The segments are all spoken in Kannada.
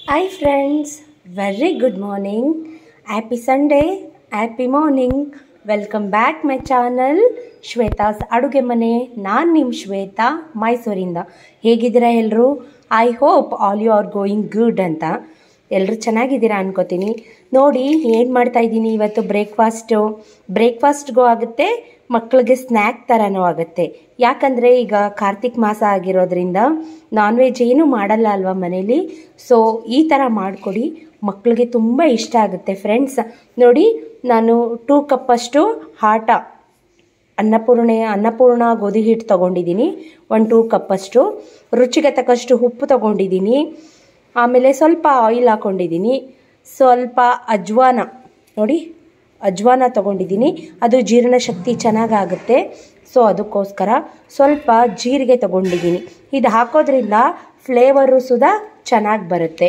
hi friends very good morning happy Sunday happy morning welcome back my channel Shwetha's Aduge ಮನೆ ನಾನು ನಿಮ್ಮ ಶ್ವೇತಾ ಮೈಸೂರಿಂದ ಹೇಗಿದ್ದೀರಾ ಎಲ್ಲರೂ I hope all you are going good ಅಂತ ಎಲ್ಲರೂ ಚೆನ್ನಾಗಿದ್ದೀರಾ ಅನ್ಕೋತೀನಿ ನೋಡಿ ಏನು ಮಾಡ್ತಾ ಇದ್ದೀನಿ ಇವತ್ತು ಬ್ರೇಕ್ಫಾಸ್ಟು ಬ್ರೇಕ್ಫಾಸ್ಟ್ಗೂ ಆಗುತ್ತೆ ಮಕ್ಕಳಿಗೆ ಸ್ನ್ಯಾಕ್ ಥರನೂ ಆಗುತ್ತೆ ಯಾಕಂದರೆ ಈಗ ಕಾರ್ತಿಕ್ ಮಾಸ ಆಗಿರೋದ್ರಿಂದ ನಾನ್ ವೆಜ್ ಏನೂ ಮಾಡಲ್ಲ ಅಲ್ವಾ ಮನೇಲಿ ಸೊ ಈ ಥರ ಮಾಡಿಕೊಡಿ ಮಕ್ಕಳಿಗೆ ತುಂಬ ಇಷ್ಟ ಆಗುತ್ತೆ ಫ್ರೆಂಡ್ಸ್ ನೋಡಿ ನಾನು ಟೂ ಕಪ್ಪಷ್ಟು ಹಾಟ ಅನ್ನಪೂರ್ಣೆ ಅನ್ನಪೂರ್ಣ ಗೋಧಿ ಹಿಟ್ಟು ತೊಗೊಂಡಿದ್ದೀನಿ ಒಂದು ಟೂ ಕಪ್ಪಷ್ಟು ರುಚಿಗೆ ತಕ್ಕಷ್ಟು ಉಪ್ಪು ತೊಗೊಂಡಿದ್ದೀನಿ ಆಮೇಲೆ ಸ್ವಲ್ಪ ಆಯಿಲ್ ಹಾಕ್ಕೊಂಡಿದ್ದೀನಿ ಸ್ವಲ್ಪ ಅಜ್ವಾನ ನೋಡಿ ಅಜ್ವಾನ ತೊಗೊಂಡಿದ್ದೀನಿ ಅದು ಜೀರ್ಣಶಕ್ತಿ ಚೆನ್ನಾಗಾಗುತ್ತೆ ಸೊ ಅದಕ್ಕೋಸ್ಕರ ಸ್ವಲ್ಪ ಜೀರಿಗೆ ತೊಗೊಂಡಿದ್ದೀನಿ ಇದು ಹಾಕೋದ್ರಿಂದ ಫ್ಲೇವರು ಸುಧಾ ಚೆನ್ನಾಗಿ ಬರುತ್ತೆ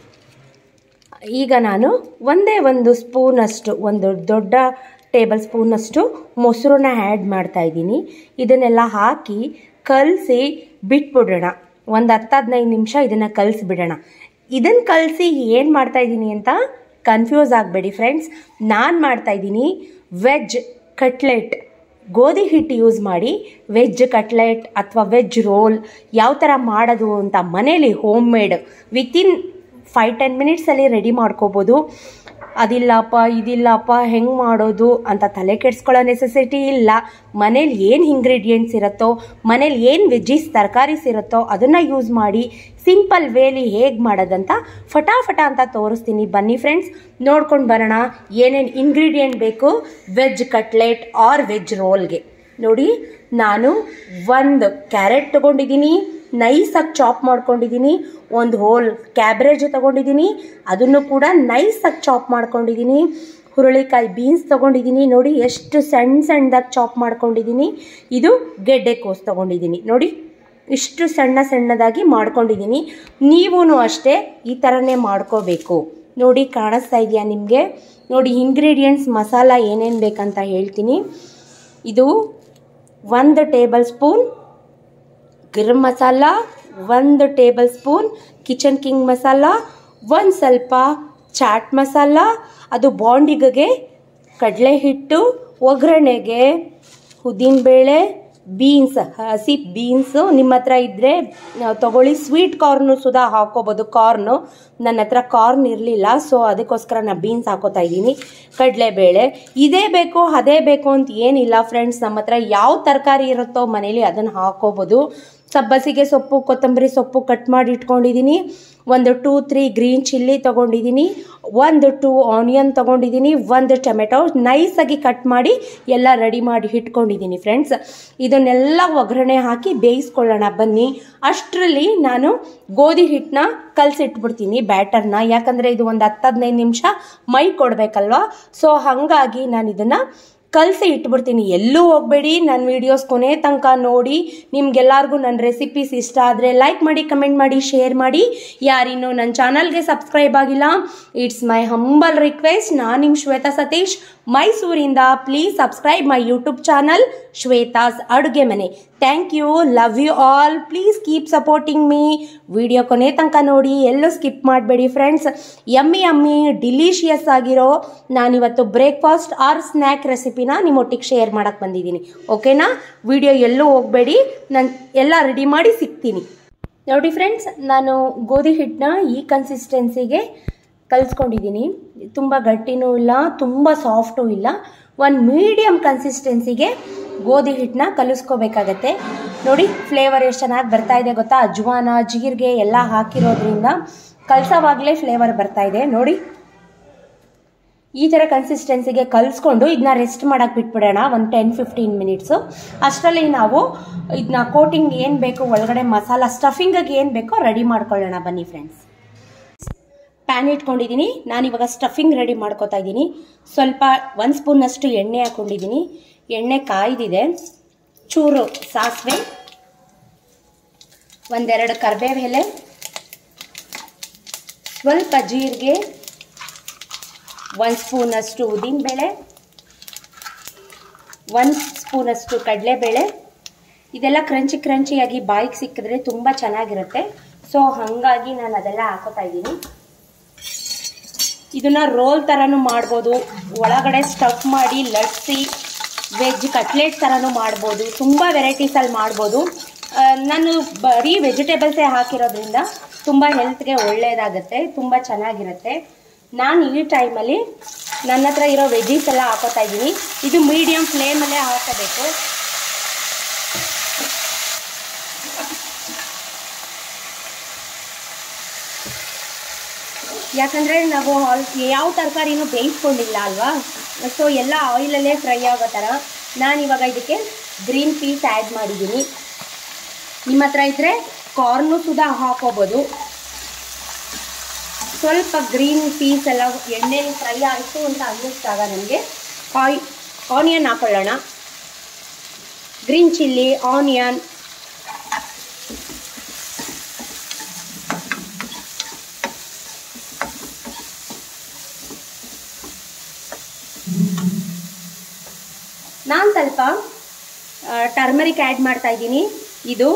ಈಗ ನಾನು ಒಂದೇ ಒಂದು ಸ್ಪೂನಷ್ಟು ಒಂದು ದೊಡ್ಡ ಟೇಬಲ್ ಸ್ಪೂನಷ್ಟು ಮೊಸರನ್ನ ಆ್ಯಡ್ ಮಾಡ್ತಾ ಇದ್ದೀನಿ ಇದನ್ನೆಲ್ಲ ಹಾಕಿ ಕಲಸಿ ಬಿಟ್ಬಿಡೋಣ ಒಂದು ಹತ್ತು ಹದಿನೈದು ನಿಮಿಷ ಇದನ್ನು ಕಲಿಸ್ಬಿಡೋಣ ಇದನ್ನು ಕಲಸಿ ಏನು ಮಾಡ್ತಾ ಇದ್ದೀನಿ ಅಂತ ಕನ್ಫ್ಯೂಸ್ ಆಗಬೇಡಿ ಫ್ರೆಂಡ್ಸ್ ನಾನು ಮಾಡ್ತಾ ಇದ್ದೀನಿ ವೆಜ್ ಕಟ್ಲೆಟ್ ಗೋಧಿ ಹಿಟ್ಟು ಯೂಸ್ ಮಾಡಿ ವೆಜ್ ಕಟ್ಲೆಟ್ ಅಥವಾ ವೆಜ್ ರೋಲ್ ಯಾವ ಥರ ಮಾಡೋದು ಅಂತ ಮನೇಲಿ home made within five ten ಮಿನಿಟ್ಸಲ್ಲಿ ರೆಡಿ ಮಾಡ್ಕೋಬೋದು ಅದಿಲ್ಲಪ್ಪ ಇದಿಲ್ಲಪ್ಪ ಹೆಂಗೆ ಮಾಡೋದು ಅಂತ ತಲೆ ಕೆಡಿಸ್ಕೊಳ್ಳೋ ನೆಸೆಸಿಟಿ ಇಲ್ಲ ಮನೇಲಿ ಏನು ಇಂಗ್ರೀಡಿಯೆಂಟ್ಸ್ ಇರುತ್ತೋ ಮನೇಲಿ ಏನು ವೆಜ್ಜೀಸ್ ತರಕಾರೀಸ್ ಇರುತ್ತೋ ಅದನ್ನು ಯೂಸ್ ಮಾಡಿ ಸಿಂಪಲ್ ವೇಲಿ ಹೇಗೆ ಮಾಡೋದಂತ ಫಟಾಫಟ ಅಂತ ತೋರಿಸ್ತೀನಿ ಬನ್ನಿ ಫ್ರೆಂಡ್ಸ್ ನೋಡ್ಕೊಂಡು ಬರೋಣ ಏನೇನು ಇಂಗ್ರೀಡಿಯೆಂಟ್ ಬೇಕು ವೆಜ್ ಕಟ್ಲೆಟ್ ಆರ್ ವೆಜ್ ರೋಲ್ಗೆ ನೋಡಿ ನಾನು ಒಂದು ಕ್ಯಾರೆಟ್ ತೊಗೊಂಡಿದ್ದೀನಿ ನೈಸಾಗಿ ಚಾಪ್ ಮಾಡ್ಕೊಂಡಿದ್ದೀನಿ ಒಂದು ಹೋಲ್ ಕ್ಯಾಬ್ರೇಜ್ ತೊಗೊಂಡಿದ್ದೀನಿ ಅದನ್ನು ಕೂಡ ನೈಸಾಗಿ ಚಾಪ್ ಮಾಡ್ಕೊಂಡಿದ್ದೀನಿ ಹುರುಳಿಕಾಯಿ ಬೀನ್ಸ್ ತೊಗೊಂಡಿದ್ದೀನಿ ನೋಡಿ ಎಷ್ಟು ಸಣ್ಣ ಸಣ್ಣದಾಗಿ ಚಾಪ್ ಮಾಡ್ಕೊಂಡಿದ್ದೀನಿ ಇದು ಗೆಡ್ಡೆಕೋಸು ತೊಗೊಂಡಿದ್ದೀನಿ ನೋಡಿ ಇಷ್ಟು ಸಣ್ಣ ಸಣ್ಣದಾಗಿ ಮಾಡ್ಕೊಂಡಿದ್ದೀನಿ ನೀವೂ ಅಷ್ಟೇ ಈ ಥರನೇ ಮಾಡ್ಕೋಬೇಕು ನೋಡಿ ಕಾಣಿಸ್ತಾ ಇದೆಯಾ ನಿಮಗೆ ನೋಡಿ ಇಂಗ್ರೀಡಿಯೆಂಟ್ಸ್ ಮಸಾಲ ಏನೇನು ಬೇಕಂತ ಹೇಳ್ತೀನಿ ಇದು ಒಂದು ಟೇಬಲ್ ಸ್ಪೂನ್ ಗರಂ ಮಸಾಲ ಒಂದು table spoon kitchen king masala ಒಂದು ಸ್ವಲ್ಪ ಚಾಟ್ ಮಸಾಲ ಅದು ಬಾಂಡಿಗೆ ಕಡಲೆ ಹಿಟ್ಟು ಒಗ್ಗರಣೆಗೆ ಉದ್ದಿನಬೇಳೆ ಬೀನ್ಸ್ ಹಸಿ ಬೀನ್ಸು ನಿಮ್ಮ ಹತ್ರ ಇದ್ದರೆ ತೊಗೊಳ್ಳಿ ಸ್ವೀಟ್ ಕಾರ್ನು ಸುಧಾ ಹಾಕೋಬೋದು ಕಾರ್ನು ನನ್ನ ಹತ್ರ ಕಾರ್ನ್ ಇರಲಿಲ್ಲ ಸೊ ಅದಕ್ಕೋಸ್ಕರ ನಾನು ಬೀನ್ಸ್ ಹಾಕೋತಾ ಇದ್ದೀನಿ ಕಡಲೆಬೇಳೆ ಇದೇ ಬೇಕು ಅದೇ ಬೇಕು ಅಂತ ಏನಿಲ್ಲ ಫ್ರೆಂಡ್ಸ್ ನಮ್ಮ ಹತ್ರ ಯಾವ ತರಕಾರಿ ಇರುತ್ತೋ ಮನೇಲಿ ಅದನ್ನು ಹಾಕೋಬೋದು ಸಬ್ಬಸಿಗೆ ಸೊಪ್ಪು ಕೊತ್ತಂಬರಿ ಸೊಪ್ಪು ಕಟ್ ಮಾಡಿ ಇಟ್ಕೊಂಡಿದ್ದೀನಿ ಒಂದು ಟೂ ತ್ರೀ ಗ್ರೀನ್ ಚಿಲ್ಲಿ ತೊಗೊಂಡಿದ್ದೀನಿ ಒಂದು ಟೂ ಆನಿಯನ್ ತೊಗೊಂಡಿದ್ದೀನಿ ಒಂದು ಟೊಮೆಟೊ ನೈಸಾಗಿ ಕಟ್ ಮಾಡಿ ಎಲ್ಲ ರೆಡಿ ಮಾಡಿ ಇಟ್ಕೊಂಡಿದ್ದೀನಿ ಫ್ರೆಂಡ್ಸ್ ಇದನ್ನೆಲ್ಲ ಒಗ್ಗರಣೆ ಹಾಕಿ ಬೇಯಿಸ್ಕೊಳ್ಳೋಣ ಬನ್ನಿ ಅಷ್ಟರಲ್ಲಿ ನಾನು ಗೋಧಿ ಹಿಟ್ಟನ್ನ ಕಲಸಿಟ್ಬಿಡ್ತೀನಿ ಬ್ಯಾಟರ್ನ ಯಾಕಂದರೆ ಇದು ಒಂದು ಹತ್ತು ಹದಿನೈದು ನಿಮಿಷ ಮೈ ಕೊಡಬೇಕಲ್ವಾ ಸೊ ಹಾಗಾಗಿ ನಾನು ಇದನ್ನು ಕಲಸಿ ಇಟ್ಬಿಡ್ತೀನಿ ಎಲ್ಲೂ ಹೋಗಬೇಡಿ ನನ್ನ ವೀಡಿಯೋಸ್ ಕೊನೆ ತನಕ ನೋಡಿ ನಿಮ್ಗೆಲ್ಲರಿಗೂ ನನ್ನ ರೆಸಿಪೀಸ್ ಇಷ್ಟ ಆದರೆ ಲೈಕ್ ಮಾಡಿ ಕಮೆಂಟ್ ಮಾಡಿ ಶೇರ್ ಮಾಡಿ ಯಾರಿನ್ನೂ ನನ್ನ ಚಾನಲ್ಗೆ ಸಬ್ಸ್ಕ್ರೈಬ್ ಆಗಿಲ್ಲ ಇಟ್ಸ್ ಮೈ ಹಂಬಲ್ ರಿಕ್ವೆಸ್ಟ್ ನಾನು ನಿಮ್ಮ ಶ್ವೇತಾ ಸತೀಶ್ ಮೈಸೂರಿಂದ please subscribe my YouTube channel Shwetha's Aduge Mane thank you love you all please keep supporting me video ಕೊನೆ ತನಕ ನೋಡಿ ಎಲ್ಲೂ ಸ್ಕಿಪ್ ಮಾಡಬೇಡಿ ಫ್ರೆಂಡ್ಸ್ ಯಮ್ಮಿ ಯಮ್ಮಿ ಡಿಲಿಷಿಯಸ್ ಆಗಿರೋ ನಾನಿವತ್ತು ಬ್ರೇಕ್ಫಾಸ್ಟ್ ಆರ್ ಸ್ನ್ಯಾಕ್ ರೆಸಿಪಿನ ನಿಮ್ಮೊಟ್ಟಿಗೆ ಶೇರ್ ಮಾಡಕ್ಕೆ ಬಂದಿದ್ದೀನಿ ಓಕೆನಾ ವಿಡಿಯೋ ಎಲ್ಲೂ ಹೋಗಬೇಡಿ ನಾನು ಎಲ್ಲ ರೆಡಿ ಮಾಡಿ ಸಿಗ್ತೀನಿ ನೋಡಿ ಫ್ರೆಂಡ್ಸ್ ನಾನು ಗೋಧಿ ಹಿಟ್ಟನ್ನ ಈ ಕನ್ಸಿಸ್ಟೆನ್ಸಿಗೆ ಕಲಿಸ್ಕೊಂಡಿದ್ದೀನಿ ತುಂಬ ಗಟ್ಟಿನೂ ಇಲ್ಲ ತುಂಬ ಸಾಫ್ಟೂ ಇಲ್ಲ ಒಂದು ಮೀಡಿಯಮ್ ಕನ್ಸಿಸ್ಟೆನ್ಸಿಗೆ ಗೋಧಿ ಹಿಟ್ಟನ್ನ ಕಲಿಸ್ಕೋಬೇಕಾಗತ್ತೆ ನೋಡಿ ಫ್ಲೇವರ್ ಎಷ್ಟು ಚೆನ್ನಾಗಿ ಬರ್ತಾ ಇದೆ ಗೊತ್ತಾ ಅಜ್ವಾನ ಜೀರಿಗೆ ಎಲ್ಲ ಹಾಕಿರೋದ್ರಿಂದ ಕಲಸೋವಾಗಲೇ ಫ್ಲೇವರ್ ಬರ್ತಾ ಇದೆ ನೋಡಿ ಈ ಥರ ಕನ್ಸಿಸ್ಟೆನ್ಸಿಗೆ ಕಲಿಸ್ಕೊಂಡು ಇದನ್ನ ರೆಸ್ಟ್ ಮಾಡೋಕ್ಕೆ ಬಿಟ್ಬಿಡೋಣ ಒಂದು ಟೆನ್ ಫಿಫ್ಟೀನ್ ಮಿನಿಟ್ಸು ಅಷ್ಟರಲ್ಲಿ ನಾವು ಇದನ್ನ ಕೋಟಿಂಗ್ ಏನು ಬೇಕು ಒಳಗಡೆ ಮಸಾಲ ಸ್ಟಫಿಂಗಿಗೆ ಏನು ಬೇಕೋ ರೆಡಿ ಮಾಡ್ಕೊಳ್ಳೋಣ ಬನ್ನಿ ಫ್ರೆಂಡ್ಸ್ ಪ್ಯಾನ್ ಇಟ್ಕೊಂಡಿದ್ದೀನಿ ನಾನಿವಾಗ ಸ್ಟಫಿಂಗ್ ರೆಡಿ ಮಾಡ್ಕೋತಾ ಇದ್ದೀನಿ ಸ್ವಲ್ಪ ಒಂದು ಸ್ಪೂನಷ್ಟು ಎಣ್ಣೆ ಹಾಕ್ಕೊಂಡಿದ್ದೀನಿ ಎಣ್ಣೆ ಕಾಯ್ದಿದೆ ಚೂರು ಸಾಸಿವೆ ಒಂದೆರಡು ಕರಿಬೇವು ಎಲೆ ಸ್ವಲ್ಪ ಜೀರಿಗೆ ಒಂದು ಸ್ಪೂನಷ್ಟು ಉದ್ದಿನಬೇಳೆ ಒಂದು ಸ್ಪೂನಷ್ಟು ಕಡಲೆಬೇಳೆ ಇದೆಲ್ಲ ಕ್ರಂಚಿ ಕ್ರಂಚಿಯಾಗಿ ಬಾಯಿಗೆ ಸಿಕ್ಕಿದ್ರೆ ತುಂಬ ಚೆನ್ನಾಗಿರುತ್ತೆ ಸೊ ಹಾಗಾಗಿ ನಾನು ಅದೆಲ್ಲ ಹಾಕೋತಾ ಇದ್ದೀನಿ ಇದನ್ನ ರೋಲ್ ಥರನೂ ಮಾಡ್ಬೋದು ಒಳಗಡೆ ಸ್ಟಫ್ ಮಾಡಿ ಲಟ್ಸಿ ವೆಜ್ ಕಟ್ಲೆಟ್ ಥರನೂ ಮಾಡ್ಬೋದು ತುಂಬ ವೆರೈಟೀಸಲ್ಲಿ ಮಾಡ್ಬೋದು ಆ, ನಾನು ಬರೀ ವೆಜಿಟೇಬಲ್ಸೇ ಹಾಕಿರೋದ್ರಿಂದ ತುಂಬ ಹೆಲ್ತ್ಗೆ ಒಳ್ಳೆಯದಾಗುತ್ತೆ ತುಂಬ ಚೆನ್ನಾಗಿರುತ್ತೆ ನಾನು ಈ ಟೈಮಲ್ಲಿ ನನ್ನ ಹತ್ರ ಇರೋ ವೆಜ್ಜೀಸ್ ಎಲ್ಲ ಹಾಕೋತಾ ಇದ್ದೀನಿ ಇದು ಮೀಡಿಯಮ್ ಫ್ಲೇಮಲ್ಲೇ ಹಾಕೋಬೇಕು ಯಾಕಂದರೆ ನಾವು ಆಲ್- ಯಾವ ತರಕಾರಿನೂ ಬೇಯಿಸ್ಕೊಂಡಿಲ್ಲ ಅಲ್ವಾ ಸೊ ಎಲ್ಲ ಆಯಿಲಲ್ಲೇ ಫ್ರೈ ಆಗೋ ಥರ ನಾನು ಇವಾಗ ಇದಕ್ಕೆ ಗ್ರೀನ್ ಪೀಸ್ ಆ್ಯಡ್ ಮಾಡಿದ್ದೀನಿ ನಿಮ್ಮ ಹತ್ರ ಇದ್ದರೆ ಕಾರ್ನು ಸುಧಾ ಹಾಕೋಬೋದು ಸ್ವಲ್ಪ ಗ್ರೀನ್ ಪೀಸ್ ಎಲ್ಲ ಎಣ್ಣೆಲಿ ಫ್ರೈ ಆಯಿತು ಅಂತ ಅನ್ನಿಸ್ದಾಗ ನನಗೆ ಆಯ್ ಆನಿಯನ್ ಹಾಕೊಳ್ಳೋಣ ಗ್ರೀನ್ ಚಿಲ್ಲಿ ಆನಿಯನ್ ನಾನು ಸ್ವಲ್ಪ ಟರ್ಮರಿಕ್ ಆ್ಯಡ್ ಮಾಡ್ತಾ ಇದ್ದೀನಿ ಇದು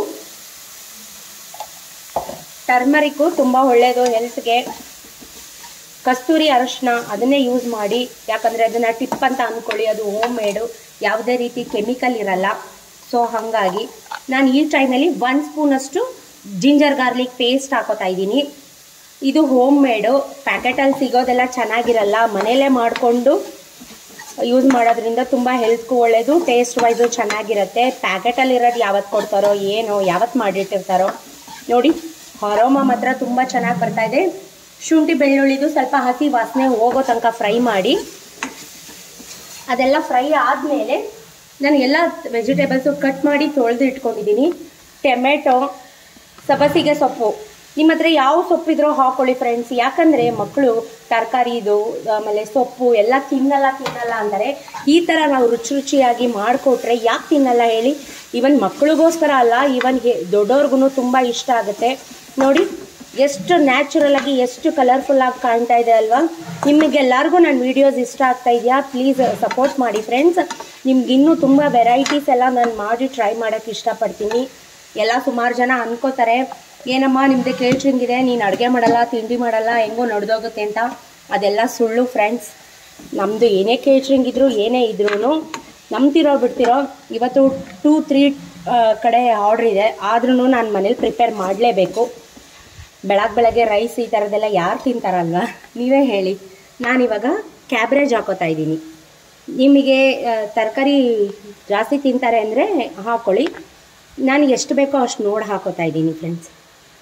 ಟರ್ಮರಿಕ್ಕು ತುಂಬ ಒಳ್ಳೆಯದು ಹೆಲ್ತ್ಗೆ ಕಸ್ತೂರಿ ಅರಶಿನ ಅದನ್ನೇ ಯೂಸ್ ಮಾಡಿ ಯಾಕಂದರೆ ಅದನ್ನು ಟಿಪ್ ಅಂತ ಅಂದ್ಕೊಳ್ಳಿ ಅದು ಹೋಮ್ ಮೇಡು ಯಾವುದೇ ರೀತಿ ಕೆಮಿಕಲ್ ಇರಲ್ಲ ಸೊ ಹಾಗಾಗಿ ನಾನು ಈ ಟೈಮಲ್ಲಿ ಒನ್ ಸ್ಪೂನಷ್ಟು ಜಿಂಜರ್ ಗಾರ್ಲಿಕ್ ಪೇಸ್ಟ್ ಹಾಕೋತಾ ಇದ್ದೀನಿ ಇದು ಹೋಮ್ ಮೇಡು ಪ್ಯಾಕೆಟಲ್ಲಿ ಸಿಗೋದೆಲ್ಲ ಚೆನ್ನಾಗಿರಲ್ಲ ಮನೆಯಲ್ಲೇ ಮಾಡಿಕೊಂಡು ಯೂಸ್ ಮಾಡೋದ್ರಿಂದ ತುಂಬ ಹೆಲ್ತ್ಗೂ ಒಳ್ಳೆಯದು ಟೇಸ್ಟ್ ವೈಸು ಚೆನ್ನಾಗಿರುತ್ತೆ ಪ್ಯಾಕೆಟಲ್ಲಿ ಇರೋದು ಯಾವತ್ತು ಕೊಡ್ತಾರೋ ಏನೋ ಯಾವತ್ತು ಮಾಡಿಟ್ಟಿರ್ತಾರೋ ನೋಡಿ ಹೊರೋಮ ಮಾತ್ರ ತುಂಬ ಚೆನ್ನಾಗಿ ಬರ್ತಾ ಇದೆ ಶುಂಠಿ ಬೆಳ್ಳುಳ್ಳಿದು ಸ್ವಲ್ಪ ಹಸಿ ವಾಸನೆ ಹೋಗೋ ತನಕ ಫ್ರೈ ಮಾಡಿ ಅದೆಲ್ಲ ಫ್ರೈ ಆದಮೇಲೆ ನಾನು ಎಲ್ಲ ವೆಜಿಟೇಬಲ್ಸು ಕಟ್ ಮಾಡಿ ತೊಳೆದು ಇಟ್ಕೊಂಡಿದ್ದೀನಿ ಟೊಮೆಟೊ ಸಬಸಿಗೆ ಸೊಪ್ಪು ನಿಮ್ಮ ಹತ್ರ ಯಾವ ಸೊಪ್ಪಿದ್ರೂ ಹಾಕೊಳ್ಳಿ ಫ್ರೆಂಡ್ಸ್ ಯಾಕಂದರೆ ಮಕ್ಕಳು ತರಕಾರಿ ಇದು ಆಮೇಲೆ ಸೊಪ್ಪು ಎಲ್ಲ ತಿನ್ನಲ್ಲ ತಿನ್ನಲ್ಲ ಅಂದರೆ ಈ ಥರ ನಾವು ರುಚಿ ರುಚಿಯಾಗಿ ಮಾಡಿಕೊಟ್ರೆ ಯಾಕೆ ತಿನ್ನಲ್ಲ ಹೇಳಿ ಈವನ್ ಮಕ್ಕಳಿಗೋಸ್ಕರ ಅಲ್ಲ ಈವನ್ ದೊಡ್ಡವ್ರಿಗೂ ತುಂಬ ಇಷ್ಟ ಆಗುತ್ತೆ ನೋಡಿ ಎಷ್ಟು ನ್ಯಾಚುರಲ್ ಆಗಿ ಎಷ್ಟು ಕಲರ್ಫುಲ್ ಆಗಿ ಕಾಣ್ತಾ ಇದೆ ಅಲ್ವಾ ನಿಮಗೆಲ್ಲರಿಗೂ ನನ್ನ ವೀಡಿಯೋಸ್ ಇಷ್ಟ ಆಗ್ತಾ ಇದೆಯಾ ಪ್ಲೀಸ್ ಸಪೋರ್ಟ್ ಮಾಡಿ ಫ್ರೆಂಡ್ಸ್ ನಿಮ್ಗೆ ಇನ್ನೂ ತುಂಬ ವೆರೈಟೀಸ್ ಎಲ್ಲ ನಾನು ಮಾಡಿ ಟ್ರೈ ಮಾಡೋಕ್ಕೆ ಇಷ್ಟಪಡ್ತೀನಿ ಎಲ್ಲ ಸುಮಾರು ಜನ ಅನ್ಕೋತಾರೆ ಏನಮ್ಮ ನಿಮ್ಮದು ಕೇಳ್ರಿಂಗ್ ಇದೆ ನೀನು ಅಡುಗೆ ಮಾಡಲ್ಲ ತಿಂಡಿ ಮಾಡಲ್ಲ ಹೆಂಗೋ ನಡೆದೋಗುತ್ತೆ ಅಂತ ಅದೆಲ್ಲ ಸುಳ್ಳು ಫ್ರೆಂಡ್ಸ್ ನಮ್ಮದು ಏನೇ ಕೇಟ್ರಿಂಗ್ ಇದ್ದರೂ ಏನೇ ಇದ್ರೂ ನಂಬ್ತಿರೋ ಬಿಡ್ತಿರೋ ಇವತ್ತು ಟೂ ತ್ರೀ ಕಡೆ ಆರ್ಡ್ರ್ ಇದೆ ಆದ್ರೂ ನಾನು ಮನೇಲಿ ಪ್ರಿಪೇರ್ ಮಾಡಲೇಬೇಕು ಬೆಳಗ್ಗೆ ಬೆಳಗ್ಗೆ ರೈಸ್ ಈ ಥರದ್ದೆಲ್ಲ ಯಾರು ತಿಂತಾರಲ್ವ ನೀವೇ ಹೇಳಿ ನಾನಿವಾಗ ಕ್ಯಾಬ್ರೇಜ್ ಹಾಕೋತಾ ಇದ್ದೀನಿ ನಿಮಗೆ ತರಕಾರಿ ಜಾಸ್ತಿ ತಿಂತಾರೆ ಅಂದರೆ ಹಾಕ್ಕೊಳ್ಳಿ ನಾನು ಎಷ್ಟು ಬೇಕೋ ಅಷ್ಟು ನೋಡಿ ಹಾಕೋತಾ ಇದ್ದೀನಿ ಫ್ರೆಂಡ್ಸ್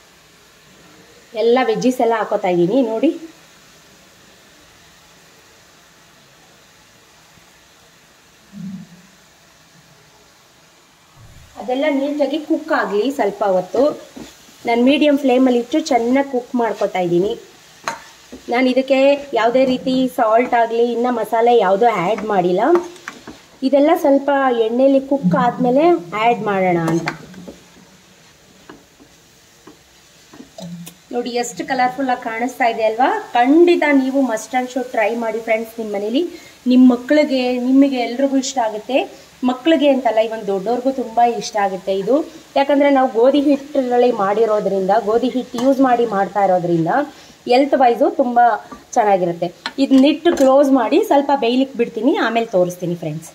ಎಲ್ಲ ವೆಜ್ಜೀಸ್ ಎಲ್ಲ ಹಾಕೋತಾ ಇದ್ದೀನಿ ನೋಡಿ ಅದೆಲ್ಲ ನೀಟಾಗಿ ಕುಕ್ ಆಗಲಿ ಸ್ವಲ್ಪ ಹೊತ್ತು ನಾನು ಮೀಡಿಯಮ್ ಫ್ಲೇಮಲ್ಲಿ ಇಟ್ಟು ಚೆನ್ನಾಗಿ ಕುಕ್ ಮಾಡ್ಕೊತಾ ಇದ್ದೀನಿ ನಾನು ಇದಕ್ಕೆ ಯಾವುದೇ ರೀತಿ ಸಾಲ್ಟ್ ಆಗಲಿ ಇನ್ನು ಮಸಾಲೆ ಯಾವುದೂ ಆ್ಯಡ್ ಮಾಡಿಲ್ಲ ಇದೆಲ್ಲ ಸ್ವಲ್ಪ ಎಣ್ಣೆಲಿ ಕುಕ್ ಆದಮೇಲೆ ಆ್ಯಡ್ ಮಾಡೋಣ ಅಂತ ನೋಡಿ ಎಷ್ಟು ಕಲರ್ಫುಲ್ಲಾಗಿ ಕಾಣಿಸ್ತಾ ಇದೆ ಅಲ್ವಾ ಖಂಡಿತ ನೀವು ಮಸ್ಟ್ ಆ್ಯಂಡ್ ಶೋ ಟ್ರೈ ಮಾಡಿ ಫ್ರೆಂಡ್ಸ್ ನಿಮ್ಮ ಮನೇಲಿ ನಿಮ್ಮ ಮಕ್ಕಳಿಗೆ ನಿಮಗೆ ಎಲ್ರಿಗೂ ಇಷ್ಟ ಆಗುತ್ತೆ ಮಕ್ಕಳಿಗೆ ಅಂತಲ್ಲ ಇವನ್ ದೊಡ್ಡವ್ರಿಗೂ ತುಂಬ ಇಷ್ಟ ಆಗುತ್ತೆ ಇದು ಯಾಕಂದರೆ ನಾವು ಗೋಧಿ ಹಿಟ್ಟಲ್ಲಿ ಮಾಡಿರೋದ್ರಿಂದ ಗೋಧಿ ಹಿಟ್ಟು ಯೂಸ್ ಮಾಡಿ ಮಾಡ್ತಾ ಇರೋದ್ರಿಂದ ಎಲ್ತ್ ವೈಸು ತುಂಬ ಚೆನ್ನಾಗಿರುತ್ತೆ ಇದನ್ನಿಟ್ಟು ಕ್ಲೋಸ್ ಮಾಡಿ ಸ್ವಲ್ಪ ಬೇಯ್ಲಿಕ್ಕೆ ಬಿಡ್ತೀನಿ ಆಮೇಲೆ ತೋರಿಸ್ತೀನಿ ಫ್ರೆಂಡ್ಸ್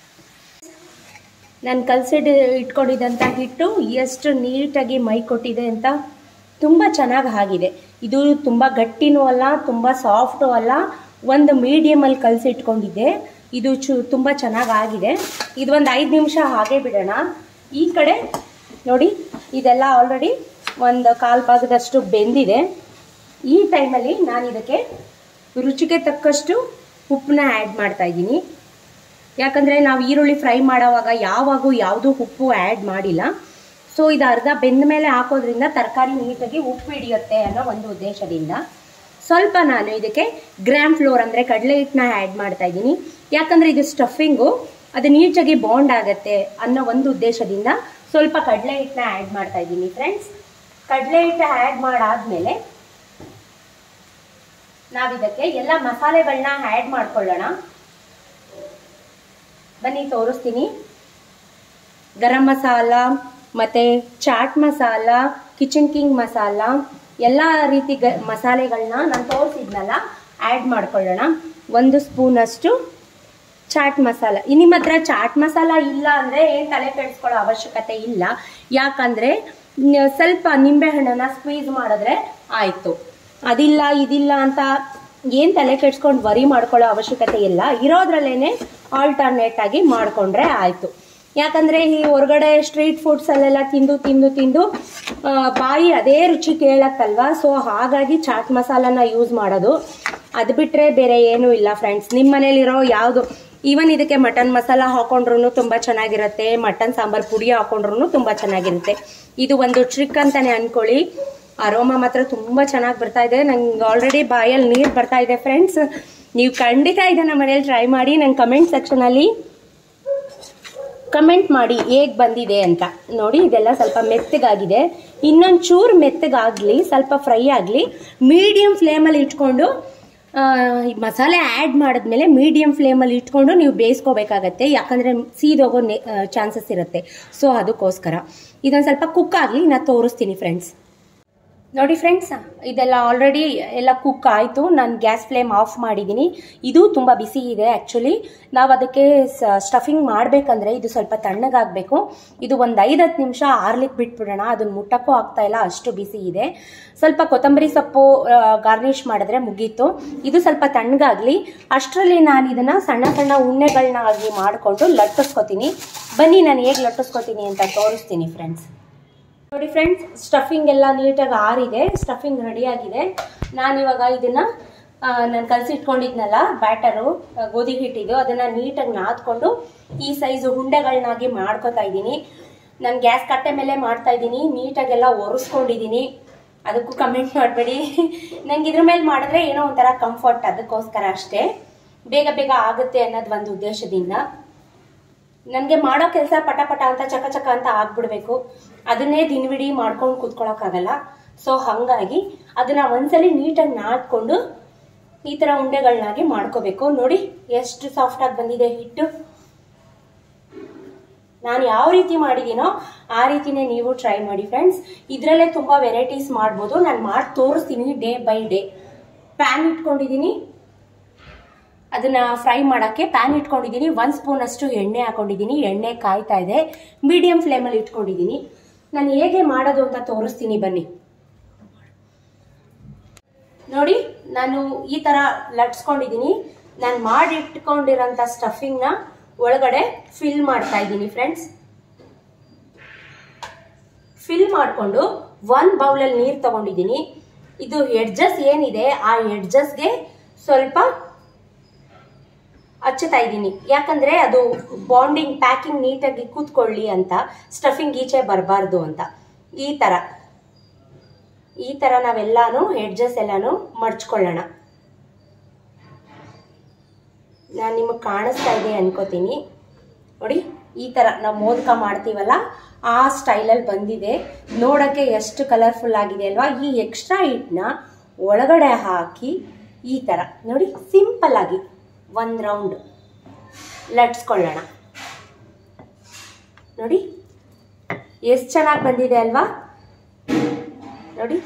ನಾನು ಕಲ್ಸಿಡ್ ಇಟ್ಕೊಂಡಿದ್ದಂಥ ಹಿಟ್ಟು ಎಷ್ಟು ನೀಟಾಗಿ ಮೈ ಕೊಟ್ಟಿದೆ ಅಂತ ತುಂಬ ಚೆನ್ನಾಗಿ ಆಗಿದೆ ಇದು ತುಂಬ ಗಟ್ಟಿನೂ ಅಲ್ಲ ತುಂಬ ಸಾಫ್ಟು ಅಲ್ಲ ಒಂದು ಮೀಡಿಯಮಲ್ಲಿ ಕಲಸಿಟ್ಕೊಂಡಿದ್ದೆ ಇದು ಚು ತುಂಬ ಚೆನ್ನಾಗಿ ಆಗಿದೆ ಇದು ಒಂದು ಐದು ನಿಮಿಷ ಹಾಗೆ ಬಿಡೋಣ ಈ ಕಡೆ ನೋಡಿ ಇದೆಲ್ಲ ಆಲ್ರೆಡಿ ಒಂದು ಕಾಲು ಭಾಗದಷ್ಟು ಬೆಂದಿದೆ ಈ ಟೈಮಲ್ಲಿ ನಾನು ಇದಕ್ಕೆ ರುಚಿಗೆ ತಕ್ಕಷ್ಟು ಉಪ್ಪನ್ನ ಆ್ಯಡ್ ಮಾಡ್ತಾ ಇದ್ದೀನಿ ಯಾಕಂದರೆ ನಾವು ಈರುಳ್ಳಿ ಫ್ರೈ ಮಾಡೋವಾಗ ಯಾವಾಗೂ ಯಾವುದೂ ಉಪ್ಪು ಆ್ಯಡ್ ಮಾಡಿಲ್ಲ ಸೊ ಇದು ಅರ್ಧ ಬೆಂದ ಮೇಲೆ ಹಾಕೋದ್ರಿಂದ ತರಕಾರಿ ನೀಟಾಗಿ ಉಪ್ಪು ಹಿಡಿಯುತ್ತೆ ಅನ್ನೋ ಒಂದು ಉದ್ದೇಶದಿಂದ ಸ್ವಲ್ಪ ನಾನು ಇದಕ್ಕೆ ಗ್ರಾಮ್ ಫ್ಲೋರ್ ಅಂದರೆ ಕಡಲೆ ಹಿಟ್ಟನ್ನ ಆ್ಯಡ್ ಮಾಡ್ತಾ ಇದ್ದೀನಿ ಯಾಕಂದರೆ ಇದು ಸ್ಟಫಿಂಗು ಅದು ನೀಟಾಗಿ ಬಾಂಡ್ ಆಗುತ್ತೆ ಅನ್ನೋ ಒಂದು ಉದ್ದೇಶದಿಂದ ಸ್ವಲ್ಪ ಕಡಲೆ ಹಿಟ್ಟನ್ನ ಆ್ಯಡ್ ಮಾಡ್ತಾ ಇದ್ದೀನಿ ಫ್ರೆಂಡ್ಸ್ ಕಡಲೆ ಹಿಟ್ಟು ಆ್ಯಡ್ ಮಾಡಾದ್ಮೇಲೆ ನಾವಿದಕ್ಕೆ ಎಲ್ಲ ಮಸಾಲೆಗಳನ್ನ ಆ್ಯಡ್ ಮಾಡ್ಕೊಳ್ಳೋಣ ಬನ್ನಿ ತೋರಿಸ್ತೀನಿ ಗರಂ ಮಸಾಲ ಮತ್ತು ಚಾಟ್ ಮಸಾಲ ಕಿಚನ್ ಕಿಂಗ್ ಮಸಾಲ ಎಲ್ಲ ರೀತಿ ಗ ಮಸಾಲೆಗಳನ್ನ ನಾನು ತೋರಿಸಿದ್ನಲ್ಲ ಆ್ಯಡ್ ಮಾಡ್ಕೊಳ್ಳೋಣ ಒಂದು ಸ್ಪೂನಷ್ಟು ಚಾಟ್ ಮಸಾಲ ಈ ನಿಮ್ಮ ಹತ್ರ ಚಾಟ್ ಮಸಾಲ ಇಲ್ಲ ಅಂದರೆ ಏನು ತಲೆ ಕೆಡಿಸ್ಕೊಳ್ಳೋ ಅವಶ್ಯಕತೆ ಇಲ್ಲ ಯಾಕಂದರೆ ನ- ಸ್ವಲ್ಪ ನಿಂಬೆಹಣ್ಣನ್ನು ಸ್ಕ್ವೀಸ್ ಮಾಡಿದ್ರೆ ಆಯಿತು ಅದಿಲ್ಲ ಇದಿಲ್ಲ ಅಂತ ಏನು ತಲೆ ಕೆಡ್ಸ್ಕೊಂಡು ವರಿ ಮಾಡ್ಕೊಳ್ಳೋ ಅವಶ್ಯಕತೆ ಇಲ್ಲ ಇರೋದ್ರಲ್ಲೇ ಆಲ್ಟರ್ನೇಟ್ ಆಗಿ ಮಾಡಿಕೊಂಡ್ರೆ ಆಯಿತು ಯಾಕಂದರೆ ಈ ಹೊರಗಡೆ ಸ್ಟ್ರೀಟ್ ಫುಡ್ಸಲ್ಲೆಲ್ಲ ತಿಂದು ತಿಂದು ತಿಂದು ಆ, ಬಾಯಿ ಅದೇ ರುಚಿ ಕೇಳತ್ತಲ್ವಾ ಸೊ ಹಾಗಾಗಿ ಚಾಟ್ ಮಸಾಲಾನ ಯೂಸ್ ಮಾಡೋದು ಅದು ಬಿಟ್ಟರೆ ಬೇರೆ ಏನೂ ಇಲ್ಲ ಫ್ರೆಂಡ್ಸ್ ನಿಮ್ಮ ಮನೇಲಿರೋ ಯಾವುದು ಈವನ್ ಇದಕ್ಕೆ ಮಟನ್ ಮಸಾಲ ಹಾಕೊಂಡ್ರು ತುಂಬ ಚೆನ್ನಾಗಿರುತ್ತೆ ಮಟನ್ ಸಾಂಬಾರ್ ಪುಡಿ ಹಾಕೊಂಡ್ರು ತುಂಬ ಚೆನ್ನಾಗಿರುತ್ತೆ ಇದು ಒಂದು ಟ್ರಿಕ್ ಅಂತಾನೆ ಅನ್ಕೊಳ್ಳಿ ಅರೋಮಾ ಮಾತ್ರ ತುಂಬ ಚೆನ್ನಾಗಿ ಬರ್ತಾ ಇದೆ ನಂಗೆ ಆಲ್ರೆಡಿ ಬಾಯಲ್ಲಿ ನೀರು ಬರ್ತಾ ಇದೆ ಫ್ರೆಂಡ್ಸ್ ನೀವು ಖಂಡಿತ ಇದನ್ನ ಮನೇಲಿ ಟ್ರೈ ಮಾಡಿ ನಂಗೆ ಕಮೆಂಟ್ ಸೆಕ್ಷನಲ್ಲಿ ಕಮೆಂಟ್ ಮಾಡಿ ಹೇಗೆ ಬಂದಿದೆ ಅಂತ ನೋಡಿ ಇದೆಲ್ಲ ಸ್ವಲ್ಪ ಮೆತ್ತಗಾಗಿದೆ ಇನ್ನೊಂದು ಚೂರು ಮೆತ್ತಗಾಗಲಿ ಸ್ವಲ್ಪ ಫ್ರೈ ಆಗಲಿ ಮೀಡಿಯಮ್ ಫ್ಲೇಮಲ್ಲಿ ಇಟ್ಕೊಂಡು ಆ, ಈ ಮಸಾಲೆ ಆ್ಯಡ್ ಮಾಡಿದ್ಮೇಲೆ ಮೀಡಿಯಮ್ ಫ್ಲೇಮಲ್ಲಿ ಇಟ್ಕೊಂಡು ನೀವು ಬೇಯಿಸ್ಕೋಬೇಕಾಗತ್ತೆ ಯಾಕಂದರೆ ಸೀದೋಗೋ ಚಾನ್ಸಸ್ ಇರುತ್ತೆ ಸೊ ಅದಕ್ಕೋಸ್ಕರ ಇದೊಂದು ಸ್ವಲ್ಪ ಕುಕ್ ಆಗಲಿ ನಾನು ತೋರಿಸ್ತೀನಿ ಫ್ರೆಂಡ್ಸ್ ನೋಡಿ ಫ್ರೆಂಡ್ಸ್ ಇದೆಲ್ಲ ಆಲ್ರೆಡಿ ಎಲ್ಲ ಕುಕ್ ಆಯಿತು ನಾನು ಗ್ಯಾಸ್ ಫ್ಲೇಮ್ ಆಫ್ ಮಾಡಿದ್ದೀನಿ ಇದು ತುಂಬ ಬಿಸಿ ಇದೆ ಆ್ಯಕ್ಚುಲಿ ನಾವು ಅದಕ್ಕೆ ಸ್ಟಫಿಂಗ್ ಮಾಡಬೇಕಂದ್ರೆ ಇದು ಸ್ವಲ್ಪ ತಣ್ಣಗಾಗಬೇಕು ಇದು ಒಂದು ಐದು ಹತ್ತು ನಿಮಿಷ ಆರ್ಲಿಕ್ಕೆ ಬಿಟ್ಬಿಡೋಣ ಅದನ್ನ ಮುಟ್ಟಕ್ಕೂ ಆಗ್ತಾ ಇಲ್ಲ ಅಷ್ಟು ಬಿಸಿ ಇದೆ ಸ್ವಲ್ಪ ಕೊತ್ತಂಬರಿ ಸೊಪ್ಪು ಗಾರ್ನಿಷ್ ಮಾಡಿದ್ರೆ ಮುಗೀತು ಇದು ಸ್ವಲ್ಪ ತಣ್ಣಗಾಗಲಿ ಅಷ್ಟರಲ್ಲಿ ನಾನು ಇದನ್ನು ಸಣ್ಣ ಸಣ್ಣ ಉಣ್ಣೆಗಳನ್ನಾಗಿ ಮಾಡಿಕೊಂಡು ಲಟ್ಟಿಸ್ಕೊತೀನಿ ಬನ್ನಿ ನಾನು ಹೇಗೆ ಲಟ್ಟಿಸ್ಕೊತೀನಿ ಅಂತ ತೋರಿಸ್ತೀನಿ ಫ್ರೆಂಡ್ಸ್ ನೋಡಿ ಫ್ರೆಂಡ್ಸ್ ಸ್ಟಫಿಂಗ್ ಎಲ್ಲ ನೀಟಾಗಿ ಆರಿದೆ ಸ್ಟಫಿಂಗ್ ರೆಡಿ ಆಗಿದೆ ನಾನು ಇವಾಗ ಇದನ್ನ ನಾನು ಕಲಸಿಟ್ಕೊಂಡಿದ್ನಲ್ಲ ಬ್ಯಾಟರು ಗೋಧಿ ಹಿಟ್ಟಿದು ಅದನ್ನ ನೀಟಾಗಿ ನಾದ್ಕೊಂಡು ಈ ಸೈಜು ಉಂಡೆಗಳನ್ನಾಗಿ ಮಾಡ್ಕೊತಾ ಇದ್ದೀನಿ ನಾನು ಗ್ಯಾಸ್ ಕಟ್ಟೆ ಮೇಲೆ ಮಾಡ್ತಾ ಇದ್ದೀನಿ ನೀಟಾಗೆಲ್ಲ ಒರೆಸ್ಕೊಂಡಿದ್ದೀನಿ ಅದಕ್ಕೂ ಕಮೆಂಟ್ ಮಾಡಬೇಡಿ ನಂಗೆ ಇದ್ರ ಮೇಲೆ ಮಾಡಿದ್ರೆ ಏನೋ ಒಂಥರ ಕಂಫರ್ಟ್ ಅದಕ್ಕೋಸ್ಕರ ಅಷ್ಟೇ ಬೇಗ ಬೇಗ ಆಗುತ್ತೆ ಅನ್ನೋದು ಒಂದು ಉದ್ದೇಶದಿಂದ ನನಗೆ ಮಾಡೋ ಕೆಲಸ ಪಟ ಪಟ ಅಂತ ಚಕ ಚಕ ಅಂತ ಆಗ್ಬಿಡ್ಬೇಕು ಅದನ್ನೇ ದಿನವಿಡೀ ಮಾಡ್ಕೊಂಡು ಕೂತ್ಕೊಳ್ಳೋಕ್ಕಾಗಲ್ಲ ಸೊ ಹಾಗಾಗಿ ಅದನ್ನ ಒಂದ್ಸಲಿ ನೀಟಾಗಿ ನಾದ್ಕೊಂಡು ಈ ಥರ ಉಂಡೆಗಳನ್ನಾಗಿ ಮಾಡ್ಕೋಬೇಕು ನೋಡಿ ಎಷ್ಟು ಸಾಫ್ಟಾಗಿ ಬಂದಿದೆ ಹಿಟ್ಟು ನಾನು ಯಾವ ರೀತಿ ಮಾಡಿದ್ದೀನೋ ಆ ರೀತಿನೇ ನೀವು ಟ್ರೈ ಮಾಡಿ ಫ್ರೆಂಡ್ಸ್ ಇದರಲ್ಲೇ ತುಂಬ ವೆರೈಟೀಸ್ ಮಾಡ್ಬೋದು ನಾನು ಮಾಡಿ ತೋರಿಸ್ತೀನಿ ಡೇ ಬೈ ಡೇ ಪ್ಯಾನ್ ಇಟ್ಕೊಂಡಿದ್ದೀನಿ ಅದನ್ನ ಫ್ರೈ ಮಾಡೋಕ್ಕೆ ಪ್ಯಾನ್ ಇಟ್ಕೊಂಡಿದ್ದೀನಿ ಒಂದು ಸ್ಪೂನ್ ಅಷ್ಟು ಎಣ್ಣೆ ಹಾಕೊಂಡಿದ್ದೀನಿ ಎಣ್ಣೆ ಕಾಯ್ತಾ ಇದೆ ಮೀಡಿಯಂ ಫ್ಲೇಮಲ್ಲಿ ಇಟ್ಕೊಂಡಿದ್ದೀನಿ ನಾನು ಹೇಗೆ ಮಾಡೋದು ಅಂತ ತೋರಿಸ್ತೀನಿ ಬನ್ನಿ ನೋಡಿ ನಾನು ಈ ಥರ ಲಟ್ಸ್ಕೊಂಡಿದ್ದೀನಿ ನಾನು ಮಾಡಿ ಇಟ್ಕೊಂಡಿರೋಂಥ ಸ್ಟಫಿಂಗ್ನ ಒಳಗಡೆ ಫಿಲ್ ಮಾಡ್ತಾ ಇದ್ದೀನಿ ಫ್ರೆಂಡ್ಸ್ ಫಿಲ್ ಮಾಡಿಕೊಂಡು ಒಂದು ಬೌಲಲ್ಲಿ ನೀರು ತಗೊಂಡಿದ್ದೀನಿ ಇದು ಎಡ್ಜಸ್ ಏನಿದೆ ಆ ಎಡ್ಜಸ್ಗೆ ಸ್ವಲ್ಪ ಹಚ್ಚುತ್ತಾ ಇದ್ದೀನಿ ಯಾಕಂದ್ರೆ ಅದು ಬಾಂಡಿಂಗ್ ಪ್ಯಾಕಿಂಗ್ ನೀಟಾಗಿ ಕೂತ್ಕೊಳ್ಳಿ ಅಂತ ಸ್ಟಫಿಂಗ್ ಈಚೆ ಬರಬಾರ್ದು ಅಂತ ಈ ಥರ ಈ ಥರ ನಾವೆಲ್ಲಾನು ಎಡ್ಜಸ್ ಎಲ್ಲಾನು ಮಡ್ಚ್ಕೊಳ್ಳೋಣ ನಾನು ನಿಮಗೆ ಕಾಣಿಸ್ತಾ ಇದೆ ಅನ್ಕೋತೀನಿ ನೋಡಿ ಈ ಥರ ನಾವು ಮೋದಕ ಮಾಡ್ತೀವಲ್ಲ ಆ ಸ್ಟೈಲಲ್ಲಿ ಬಂದಿದೆ ನೋಡೋಕ್ಕೆ ಎಷ್ಟು ಕಲರ್ಫುಲ್ ಆಗಿದೆ ಅಲ್ವಾ ಈ ಎಕ್ಸ್ಟ್ರಾ ಹಿಟ್ಟನ್ನ ಒಳಗಡೆ ಹಾಕಿ ಈ ಥರ ನೋಡಿ ಸಿಂಪಲ್ ಆಗಿ ಒಂದು ರೌಂಡ್ ಲಟ್ಸ್ಕೊಳ್ಳೋಣ ನೋಡಿ ಎಷ್ಟು ಚೆನ್ನಾಗಿ ಬಂದಿದೆ ಅಲ್ವಾ ನೋಡಿ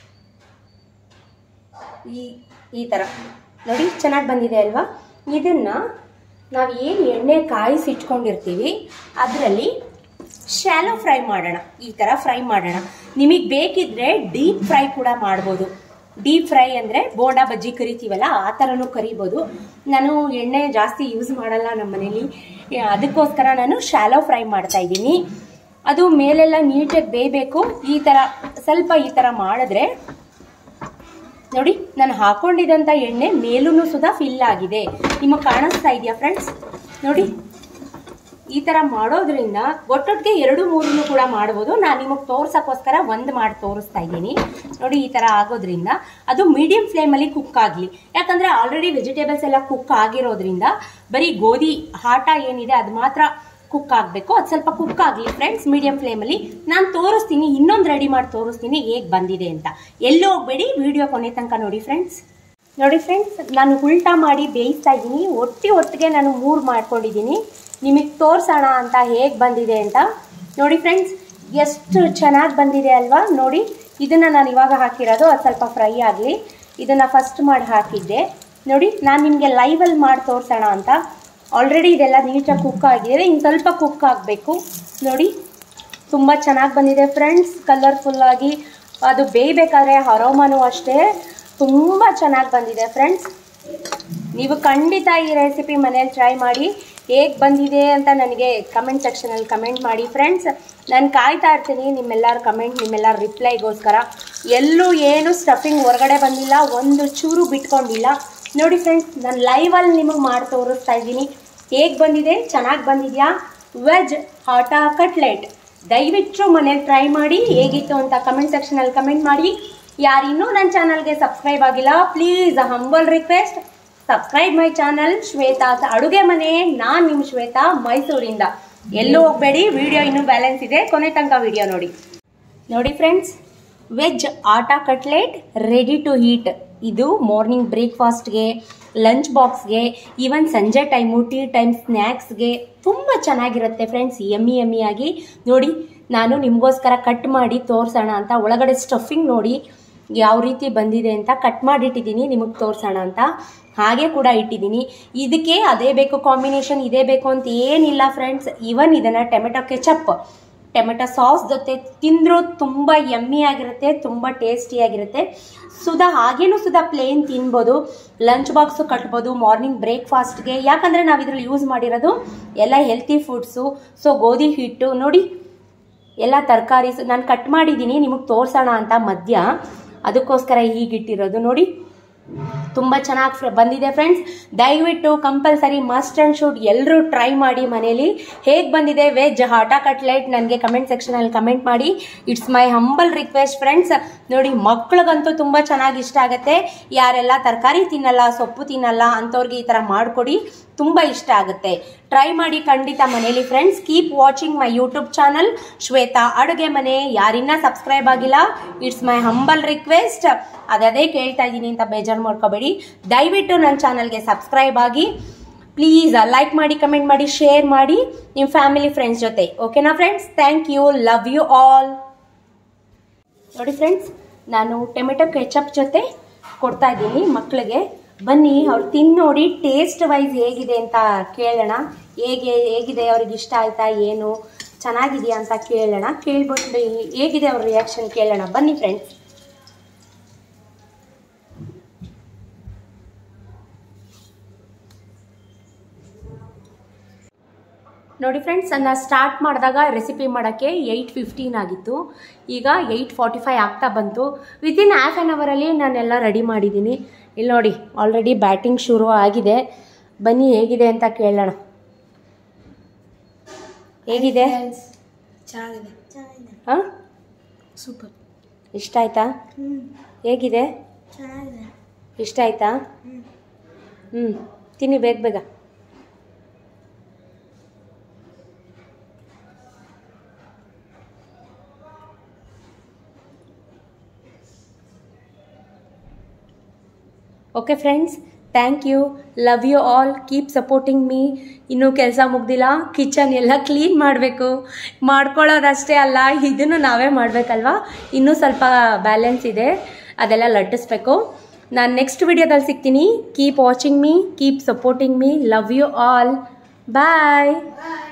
ಈ ಈ ಥರ ನೋಡಿ ಚೆನ್ನಾಗಿ ಬಂದಿದೆ ಅಲ್ವಾ ಇದನ್ನ ನಾವು ಏನು ಎಣ್ಣೆ ಕಾಯಿಸಿ ಇಟ್ಕೊಂಡಿರ್ತೀವಿ ಅದರಲ್ಲಿ ಶಾಲೋ ಫ್ರೈ ಮಾಡೋಣ ಈ ಥರ ಫ್ರೈ ಮಾಡೋಣ ನಿಮಗೆ ಬೇಕಿದ್ರೆ ಡೀಪ್ ಫ್ರೈ ಕೂಡ ಮಾಡ್ಬೋದು ಡೀಪ್ ಫ್ರೈ ಅಂದರೆ ಬೋಂಡಾ ಬಜ್ಜಿ ಕರಿತೀವಲ್ಲ ಆ ಥರನೂ ಕರಿಬೋದು ನಾನು ಎಣ್ಣೆ ಜಾಸ್ತಿ ಯೂಸ್ ಮಾಡಲ್ಲ ನಮ್ಮ ಮನೇಲಿ ಅದಕ್ಕೋಸ್ಕರ ನಾನು ಶಾಲೋ ಫ್ರೈ ಮಾಡ್ತಾ ಇದ್ದೀನಿ ಅದು ಮೇಲೆಲ್ಲ ನೀಟಾಗಿ ಬೇಯಬೇಕು ಈ ಥರ ಸ್ವಲ್ಪ ಈ ಥರ ಮಾಡಿದ್ರೆ ನೋಡಿ ನಾನು ಹಾಕೊಂಡಿದಂಥ ಎಣ್ಣೆ ಮೇಲೂ ಸುಧಾ ಫಿಲ್ ಆಗಿದೆ ನಿಮಗೆ ಕಾಣಿಸ್ತಾ ಇದೆಯಾ ಫ್ರೆಂಡ್ಸ್ ನೋಡಿ ಈ ಥರ ಮಾಡೋದ್ರಿಂದ ಒಟ್ಟೊಟ್ಟಿಗೆ ಎರಡು ಮೂರನ್ನು ಕೂಡ ಮಾಡ್ಬೋದು ನಾನು ನಿಮಗೆ ತೋರ್ಸೋಕ್ಕೋಸ್ಕರ ಒಂದು ಮಾಡಿ ತೋರಿಸ್ತಾ ಇದ್ದೀನಿ ನೋಡಿ ಈ ಥರ ಆಗೋದ್ರಿಂದ ಅದು ಮೀಡಿಯಂ ಫ್ಲೇಮಲ್ಲಿ ಕುಕ್ ಆಗಲಿ ಯಾಕಂದರೆ ಆಲ್ರೆಡಿ ವೆಜಿಟೇಬಲ್ಸ್ ಎಲ್ಲ ಕುಕ್ ಆಗಿರೋದ್ರಿಂದ ಬರೀ ಗೋಧಿ ಆಟ ಏನಿದೆ ಅದು ಮಾತ್ರ ಕುಕ್ ಆಗಬೇಕು ಅದು ಸ್ವಲ್ಪ ಕುಕ್ ಆಗಲಿ ಫ್ರೆಂಡ್ಸ್ ಮೀಡಿಯಂ ಫ್ಲೇಮಲ್ಲಿ ನಾನು ತೋರಿಸ್ತೀನಿ ಇನ್ನೊಂದು ರೆಡಿ ಮಾಡಿ ತೋರಿಸ್ತೀನಿ ಹೇಗೆ ಬಂದಿದೆ ಅಂತ ಎಲ್ಲೂ ಹೋಗ್ಬೇಡಿ ವಿಡಿಯೋ ಕೊನೆ ತನಕ ನೋಡಿ ಫ್ರೆಂಡ್ಸ್ ನೋಡಿ ಫ್ರೆಂಡ್ಸ್ ನಾನು ಉಲ್ಟಾ ಮಾಡಿ ಬೇಯಿಸ್ತಾ ಇದ್ದೀನಿ ಒಟ್ಟಿ ಒಟ್ಟಿಗೆ ನಾನು ಮೂರು ಮಾಡ್ಕೊಂಡಿದ್ದೀನಿ ನಿಮಗೆ ತೋರಿಸೋಣ ಅಂತ ಹೇಗೆ ಬಂದಿದೆ ಅಂತ ನೋಡಿ ಫ್ರೆಂಡ್ಸ್ ಎಷ್ಟು ಚೆನ್ನಾಗಿ ಬಂದಿದೆ ಅಲ್ವಾ ನೋಡಿ ಇದನ್ನು ನಾನು ಇವಾಗ ಹಾಕಿರೋದು ಅದು ಸ್ವಲ್ಪ ಫ್ರೈ ಆಗಲಿ ಇದನ್ನು ಫಸ್ಟ್ ಮಾಡಿ ಹಾಕಿದ್ದೆ ನೋಡಿ ನಾನು ನಿಮಗೆ ಲೈವಲ್ಲಿ ಮಾಡಿ ತೋರಿಸೋಣ ಅಂತ ಆಲ್ರೆಡಿ ಇದೆಲ್ಲ ನೀಟಾಗಿ ಕುಕ್ ಆಗಿದೆ ಇನ್ನು ಸ್ವಲ್ಪ ಕುಕ್ ಆಗಬೇಕು ನೋಡಿ ತುಂಬ ಚೆನ್ನಾಗಿ ಬಂದಿದೆ ಫ್ರೆಂಡ್ಸ್ ಕಲರ್ಫುಲ್ಲಾಗಿ ಅದು ಬೇಯಬೇಕಾದ್ರೆ ಅರೋಮನೂ ಅಷ್ಟೇ ತುಂಬ ಚೆನ್ನಾಗಿ ಬಂದಿದೆ ಫ್ರೆಂಡ್ಸ್ ನೀವು ಖಂಡಿತ ಈ ರೆಸಿಪಿ ಮನೇಲಿ ಟ್ರೈ ಮಾಡಿ ಹೇಗೆ ಬಂದಿದೆ ಅಂತ ನನಗೆ ಕಮೆಂಟ್ ಸೆಕ್ಷನಲ್ಲಿ ಕಮೆಂಟ್ ಮಾಡಿ ಫ್ರೆಂಡ್ಸ್ ನಾನು ಕಾಯ್ತಾ ಇರ್ತೀನಿ ನಿಮ್ಮೆಲ್ಲರ ಕಮೆಂಟ್ ನಿಮ್ಮೆಲ್ಲರ ರಿಪ್ಲೈಗೋಸ್ಕರ ಎಲ್ಲೂ ಏನು ಸ್ಟಫಿಂಗ್ ಹೊರಗಡೆ ಬಂದಿಲ್ಲ ಒಂದು ಚೂರು ಬಿಟ್ಕೊಂಡಿಲ್ಲ ನೋಡಿ ಫ್ರೆಂಡ್ಸ್ ನಾನು ಲೈವಲ್ಲಿ ನಿಮಗೆ ಮಾಡಿ ತೋರಿಸ್ತಾ ಇದ್ದೀನಿ ಹೇಗೆ ಬಂದಿದೆ ಚೆನ್ನಾಗಿ ಬಂದಿದೆಯಾ ವೆಜ್ ಹಾಟಾ ಕಟ್ಲೆಟ್ ದಯವಿಟ್ಟು ಮನೇಲಿ ಟ್ರೈ ಮಾಡಿ ಹೇಗಿತ್ತು ಅಂತ ಕಮೆಂಟ್ ಸೆಕ್ಷನಲ್ಲಿ ಕಮೆಂಟ್ ಮಾಡಿ ಯಾರಿನ್ನೂ ನನ್ನ ಚಾನಲ್ಗೆ ಸಬ್ಸ್ಕ್ರೈಬ್ ಆಗಿಲ್ಲ please humble request subscribe my channel Shweta ಅಡುಗೆ ಮನೆ ನಾನು ನಿಮ್ಮ ಶ್ವೇತಾ ಮೈಸೂರಿಂದ ಎಲ್ಲೂ ಹೋಗಬೇಡಿ ವಿಡಿಯೋ ಇನ್ನೂ ಬ್ಯಾಲೆನ್ಸ್ ಇದೆ ಕೊನೆ ತನಕ ವಿಡಿಯೋ ನೋಡಿ ನೋಡಿ friends veg atta cutlet ready to heat ಇದು ಮಾರ್ನಿಂಗ್ ಬ್ರೇಕ್ಫಾಸ್ಟ್ಗೆ ಲಂಚ್ ಬಾಕ್ಸ್ಗೆ ಈವನ್ ಸಂಜೆ ಟೈಮು ಟೀ ಟೈಮ್ ಸ್ನ್ಯಾಕ್ಸ್ಗೆ ತುಂಬ ಚೆನ್ನಾಗಿರುತ್ತೆ ಫ್ರೆಂಡ್ಸ್ ಎಮ್ಮಿ ಎಮ್ಮಿಯಾಗಿ ನೋಡಿ ನಾನು ನಿಮಗೋಸ್ಕರ ಕಟ್ ಮಾಡಿ ತೋರಿಸೋಣ ಅಂತ ಒಳಗಡೆ ಸ್ಟಫಿಂಗ್ ನೋಡಿ ಯಾವ ರೀತಿ ಬಂದಿದೆ ಅಂತ ಕಟ್ ಮಾಡಿಟ್ಟಿದ್ದೀನಿ ನಿಮಗೆ ತೋರಿಸೋಣ ಅಂತ ಹಾಗೆ ಕೂಡ ಇಟ್ಟಿದ್ದೀನಿ ಇದಕ್ಕೆ ಅದೇ ಬೇಕು ಕಾಂಬಿನೇಷನ್ ಇದೇ ಬೇಕು ಅಂತ ಏನಿಲ್ಲ ಫ್ರೆಂಡ್ಸ್ ಇವನ್ ಇದನ್ನು ಟೊಮೆಟೊ ಕೆಚಪ್ ಟೊಮೆಟೊ ಸಾಸ್ ಜೊತೆ ತಿಂದರೂ ತುಂಬ ಯಮ್ಮಿ ಆಗಿರುತ್ತೆ ತುಂಬ ಟೇಸ್ಟಿಯಾಗಿರುತ್ತೆ ಸುಧಾ ಹಾಗೇನೂ ಸುಧಾ ಪ್ಲೇನ್ ತಿನ್ಬೋದು ಲಂಚ್ ಬಾಕ್ಸು ಕಟ್ಬೋದು ಮಾರ್ನಿಂಗ್ ಬ್ರೇಕ್ಫಾಸ್ಟ್ಗೆ ಯಾಕಂದರೆ ನಾವು ಇದರಲ್ಲಿ ಯೂಸ್ ಮಾಡಿರೋದು ಎಲ್ಲ ಹೆಲ್ತಿ ಫುಡ್ಸು ಸೊ ಗೋಧಿ ಹಿಟ್ಟು ನೋಡಿ ಎಲ್ಲ ತರಕಾರೀಸ್ ನಾನು ಕಟ್ ಮಾಡಿದ್ದೀನಿ ನಿಮಗೆ ತೋರಿಸೋಣ ಅಂತ ಮಧ್ಯ ಅದಕ್ಕೋಸ್ಕರ ಹೀಗಿಟ್ಟಿರೋದು ನೋಡಿ ತುಂಬ ಚೆನ್ನಾಗಿ ಬಂದಿದೆ ಫ್ರೆಂಡ್ಸ್ ದಯವಿಟ್ಟು ಕಂಪಲ್ಸರಿ ಮಸ್ಟ್ ಆ್ಯಂಡ್ ಶುಡ್ ಎಲ್ಲರೂ ಟ್ರೈ ಮಾಡಿ ಮನೇಲಿ ಹೇಗೆ ಬಂದಿದೆ ವೆಜ್ ಹಾಟಾ ಕಟ್ಲೆಟ್ ನನಗೆ ಕಮೆಂಟ್ ಸೆಕ್ಷನಲ್ಲಿ ಕಮೆಂಟ್ ಮಾಡಿ it's my humble request friends ನೋಡಿ ಮಕ್ಳಿಗಂತೂ ತುಂಬ ಚೆನ್ನಾಗಿ ಇಷ್ಟ ಆಗುತ್ತೆ ಯಾರೆಲ್ಲ ತರಕಾರಿ ತಿನ್ನಲ್ಲ ಸೊಪ್ಪು ತಿನ್ನಲ್ಲ ಅಂಥವ್ರಿಗೆ ಈ ಥರ ಮಾಡಿಕೊಡಿ ತುಂಬ ಇಷ್ಟ ಆಗುತ್ತೆ ಟ್ರೈ ಮಾಡಿ ಖಂಡಿತ ಮನೇಲಿ friends keep watching my YouTube channel Shweta ಅಡುಗೆ ಮನೆ ಯಾರಿನ್ನ ಸಬ್ಸ್ಕ್ರೈಬ್ ಆಗಿಲ್ಲ ಇಟ್ಸ್ ಮೈ ಹಂಬಲ್ ರಿಕ್ವೆಸ್ಟ್ ಅದೇ ಕೇಳ್ತಾ ಇದ್ದೀನಿ ಅಂತ ಬೇಜಾರು ಮಾಡ್ಕೋಬೇಡಿ ದಯವಿಟ್ಟು ನನ್ನ ಚಾನಲ್ಗೆ ಸಬ್ಸ್ಕ್ರೈಬ್ ಆಗಿ ಪ್ಲೀಸ್ ಲೈಕ್ ಮಾಡಿ ಕಮೆಂಟ್ ಮಾಡಿ ಶೇರ್ ಮಾಡಿ ನಿಮ್ಮ ಫ್ಯಾಮಿಲಿ ಫ್ರೆಂಡ್ಸ್ ಜೊತೆ ಓಕೆನಾ friends thank you love you all ನೋಡಿ ಫ್ರೆಂಡ್ಸ್ ನಾನು ಟೊಮೆಟೊ ಕೆಚಪ್ ಜೊತೆ ಕೊಡ್ತಾ ಇದ್ದೀನಿ ಮಕ್ಕಳಿಗೆ ಬನ್ನಿ ಅವ್ರು ತಿಂದು ನೋಡಿ ಟೇಸ್ಟ್ ವೈಸ್ ಹೇಗಿದೆ ಅಂತ ಕೇಳೋಣ ಹೇಗೆ ಹೇಗಿದೆ ಅವ್ರಿಗೆ ಇಷ್ಟ ಆಯ್ತಾ ಏನು ಚೆನ್ನಾಗಿದೆಯಾ ಅಂತ ಕೇಳೋಣ ಕೇಳ್ಬಿಟ್ಟು ಹೇಗಿದೆ ಅವ್ರ ರಿಯಾಕ್ಷನ್ ಕೇಳೋಣ ಬನ್ನಿ ಫ್ರೆಂಡ್ಸ್ ನೋಡಿ ಫ್ರೆಂಡ್ಸ್ ನಾನು ಸ್ಟಾರ್ಟ್ ಮಾಡಿದಾಗ ರೆಸಿಪಿ ಮಾಡೋಕ್ಕೆ ಏಯ್ಟ್ ಫಿಫ್ಟೀನ್ ಆಗಿತ್ತು ಈಗ ಏಯ್ಟ್ ಫಾರ್ಟಿ ಫೈವ್ ಆಗ್ತಾ ಬಂತು ವಿತಿನ್ ಹಾಫ್ ಆನ್ ಅವರಲ್ಲಿ ನಾನೆಲ್ಲ ರೆಡಿ ಮಾಡಿದ್ದೀನಿ ಇಲ್ಲಿ ನೋಡಿ ಆಲ್ರೆಡಿ ಬ್ಯಾಟಿಂಗ್ ಶುರು ಆಗಿದೆ ಬನ್ನಿ ಹೇಗಿದೆ ಅಂತ ಕೇಳೋಣ ಹೇಗಿದೆ ಚೆನ್ನಾಗಿದೆ ಚೆನ್ನಾಗಿದೆ ಹಾಂ ಸೂಪರ್ ಇಷ್ಟ ಆಯ್ತಾ ಹ್ಞೂ ಹೇಗಿದೆ ಚೆನ್ನಾಗಿದೆ ಇಷ್ಟ ಆಯ್ತಾ ಹ್ಞೂ ಹ್ಞೂ ತಿನ್ನಿ ಬೇಗ ಬೇಗ okay friends thank you love you all keep supporting me ಇನ್ನೂ ಕೆಲಸ ಮುಗ್ದಿಲ್ಲ ಕಿಚನ್ ಎಲ್ಲ ಕ್ಲೀನ್ ಮಾಡಬೇಕು ಮಾಡ್ಕೊಳ್ಳೋದಷ್ಟೇ ಅಲ್ಲ ಇದನ್ನು ನಾವೇ ಮಾಡಬೇಕಲ್ವಾ ಇನ್ನೂ ಸ್ವಲ್ಪ ಬ್ಯಾಲೆನ್ಸ್ ಇದೆ ಅದೆಲ್ಲ ಲಟ್ಟಿಸ್ಬೇಕು ನಾನು ನೆಕ್ಸ್ಟ್ ವಿಡಿಯೋದಲ್ಲಿ ಸಿಗ್ತೀನಿ keep watching me keep supporting me love you all bye